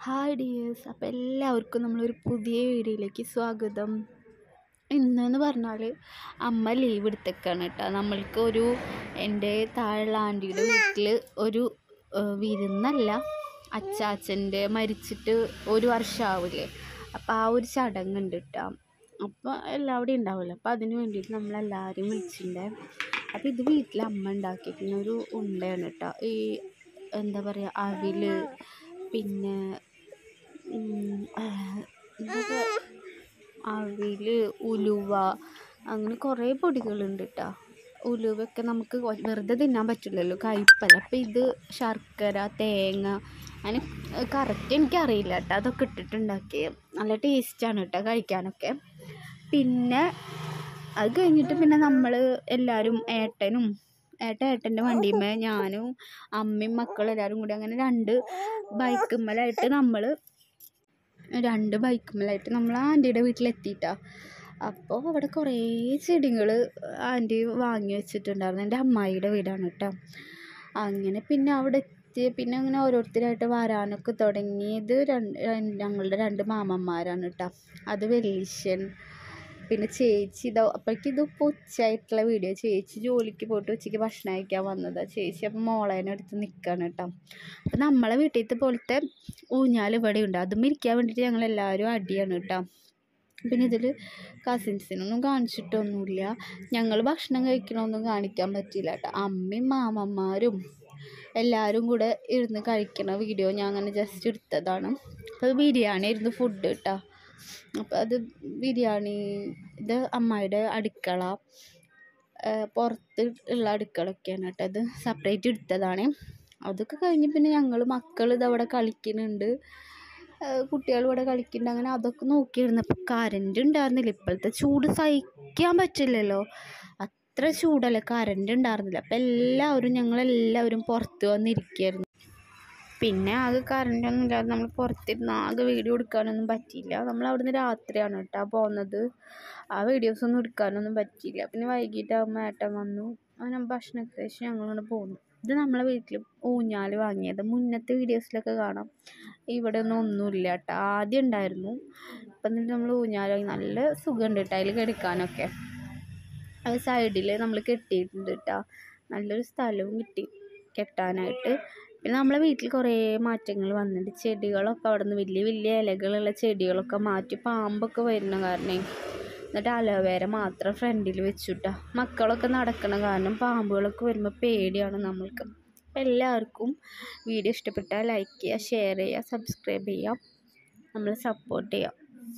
hi dears അപ്പോൾ എല്ലാവർക്കും നമ്മളൊരു പുതിയ വീഡിയോയിലേക്ക് സ്വാഗതം ഇന്നെന്ന് പറഞ്ഞാൽ അമ്മ ലീവ് എടുത്തേക്കാണ് കേട്ടോ നമ്മൾക്ക് ഒരു എൻ്റെ താഴെയുള്ള ആൻറ്റിയുടെ വീട്ടിൽ ഒരു ഏഹ്, വിരുന്നല്ല അച്ചാച്ചൻ്റെ മരിച്ചിട്ട് ഒരു വർഷമാവില്ലേ അപ്പോൾ ആ ഒരു ചടങ്ങുണ്ട് കേട്ടോ അപ്പോൾ എല്ലാവിടെയും ഉണ്ടാവില്ല അപ്പോൾ അതിന് വേണ്ടിയിട്ട് നമ്മളെല്ലാവരെയും വിളിച്ചിട്ടുണ്ടേ അപ്പോൾ ഇത് വീട്ടിൽ അമ്മ ഉണ്ടാക്കിയിരിക്കുന്ന ഒരു ഉണ്ടയാണ് കേട്ടോ ഈ എന്താ പറയുക അവിൽ പിന്നെ ഉം, ആ, ഇതൊക്കെ അവിൽ ഉലുവ അങ്ങനെ കുറേ പൊടികളുണ്ട് കേട്ടോ ഉലുവയൊക്കെ നമുക്ക് കൊ- വെറുതെ തിന്നാൻ പറ്റില്ലല്ലോ കയ്പ്പല്ല അപ്പോൾ ഇത് ശർക്കര തേങ്ങ അങ്ങനെ കറക്റ്റ് എനിക്കറിയില്ല കേട്ടോ അതൊക്കെ ഇട്ടിട്ടുണ്ടാക്കി നല്ല ടേസ്റ്റാണ് കേട്ടോ കഴിക്കാനൊക്കെ പിന്നെ അത് കഴിഞ്ഞിട്ട് പിന്നെ നമ്മൾ എല്ലാവരും ഏട്ടനും ഏട്ടൻ ഏട്ടൻ്റെ വണ്ടിയുമേ ഞാനും അമ്മയും മക്കളും എല്ലാവരും കൂടി അങ്ങനെ രണ്ട് ബൈക്കുമ്മലായിട്ട് നമ്മൾ രണ്ട് ബൈക്കുമ്മലായിട്ട് നമ്മൾ ആൻറ്റിയുടെ വീട്ടിലെത്തിയിട്ടാ അപ്പോൾ അവിടെ കുറേ ചെടികൾ ആൻറ്റി വാങ്ങി വെച്ചിട്ടുണ്ടായിരുന്നു എൻ്റെ അമ്മായിയുടെ വീടാണ് കേട്ടോ അങ്ങനെ പിന്നെ അവിടെ എത്തി പിന്നെ അങ്ങനെ ഓരോരുത്തരായിട്ട് വരാനൊക്കെ തുടങ്ങിയത് രണ്ട് രണ്ട് ഞങ്ങളുടെ രണ്ട് മാമന്മാരാണ് കേട്ടോ അത് വെല്ലീശൻ പിന്നെ ചേച്ചി ഇതാ അപ്പോഴേക്കും ഇത് ഇപ്പോൾ ഉച്ചയായിട്ടുള്ള വീഡിയോ ചേച്ചി ജോലിക്ക് പോയിട്ട് ഉച്ചയ്ക്ക് ഭക്ഷണം കഴിക്കാൻ വന്നതാണ് ചേച്ചി അപ്പം മോളേനെ അടുത്ത് നിൽക്കുകയാണ് കേട്ടോ അപ്പം നമ്മളെ വീട്ടിലത്തെ പോലത്തെ ഊഞ്ഞാൽ ഇവിടെ ഉണ്ട് അതും ഇരിക്കാൻ വേണ്ടിയിട്ട് ഞങ്ങൾ എല്ലാവരും അടിയാണ് കേട്ടോ പിന്നെ ഇതിൽ കസിൻസിനൊന്നും കാണിച്ചിട്ടൊന്നുമില്ല ഞങ്ങൾ ഭക്ഷണം കഴിക്കണമൊന്നും കാണിക്കാൻ പറ്റില്ല കേട്ടോ അമ്മയും മാമന്മാരും എല്ലാവരും കൂടെ ഇരുന്ന് കഴിക്കണ വീഡിയോ ഞാൻ അങ്ങനെ ജസ്റ്റ് എടുത്തതാണ് അപ്പോൾ ബിരിയാണി ആയിരുന്നു ഫുഡ് കേട്ടോ അപ്പോൾ അത് ബിരിയാണി ഇത് അമ്മായിയുടെ അടുക്കള ആ, പുറത്ത് ഉള്ള അടുക്കളയൊക്കെയാണ് കേട്ടോ അത് സെപ്പറേറ്റ് എടുത്തതാണ് അതൊക്കെ കഴിഞ്ഞ് പിന്നെ ഞങ്ങൾ മക്കൾ ഇതവിടെ കളിക്കുന്നുണ്ട് കുട്ടികൾ ഇവിടെ കളിക്കുന്നുണ്ട് അങ്ങനെ അതൊക്കെ നോക്കിയിരുന്നപ്പോൾ കറണ്ട് ഉണ്ടായിരുന്നില്ല ഇപ്പോഴത്തെ ചൂട് സഹിക്കാൻ പറ്റില്ലല്ലോ അത്ര ചൂടല്ലേ കറണ്ട് ഉണ്ടായിരുന്നില്ല അപ്പം എല്ലാവരും ഞങ്ങളെല്ലാവരും പുറത്ത് വന്നിരിക്കുകയായിരുന്നു പിന്നെ ആകെ കറണ്ടൊന്നും ഇല്ലാതെ നമ്മൾ പുറത്തിരുന്ന് ആകെ വീഡിയോ എടുക്കാനൊന്നും പറ്റിയില്ല നമ്മൾ അവിടുന്ന് രാത്രിയാണ് കേട്ടോ പോകുന്നത് ആ വീഡിയോസ് ഒന്നും എടുക്കാനൊന്നും പറ്റിയില്ല പിന്നെ വൈകിട്ടാകുമ്പോൾ ഏട്ടൻ വന്നു അങ്ങനെ ഭക്ഷണമൊക്കെ കഴിച്ച് ഞങ്ങളിങ്ങനെ പോന്നു ഇത് നമ്മളെ വീട്ടിൽ ഊഞ്ഞാൽ വാങ്ങിയത് മുന്നത്തെ വീഡിയോസിലൊക്കെ കാണാം ഇവിടെ ഒന്നും ഒന്നുമില്ല കേട്ടോ ആദ്യം ഉണ്ടായിരുന്നു ഇപ്പം എന്നിട്ട് നമ്മൾ ഊഞ്ഞാൽ വാങ്ങി നല്ല സുഖമുണ്ട് കേട്ടോ അതിൽ കിടക്കാനൊക്കെ അത് സൈഡിൽ നമ്മൾ കെട്ടിയിട്ടുണ്ട് കേട്ടോ നല്ലൊരു സ്ഥലവും കിട്ടി കെട്ടാനായിട്ട് പിന്നെ നമ്മളെ വീട്ടിൽ കുറേ മാറ്റങ്ങൾ വന്നിട്ടുണ്ട് ചെടികളൊക്കെ അവിടെ നിന്ന് വലിയ വലിയ ഇലകളുള്ള ചെടികളൊക്കെ മാറ്റി പാമ്പൊക്കെ വരുന്ന കാരണേ എന്നിട്ട് അലോവേര മാത്രം ഫ്രണ്ടിൽ വെച്ചുട്ടാ മക്കളൊക്കെ നടക്കണ കാരണം പാമ്പുകളൊക്കെ വരുമ്പോൾ പേടിയാണ് നമ്മൾക്ക് അപ്പം എല്ലാവർക്കും വീഡിയോ ഇഷ്ടപ്പെട്ടാൽ ലൈക്ക് ചെയ്യുക ഷെയർ ചെയ്യുക സബ്സ്ക്രൈബ് ചെയ്യുക നമ്മളെ സപ്പോർട്ട് ചെയ്യുക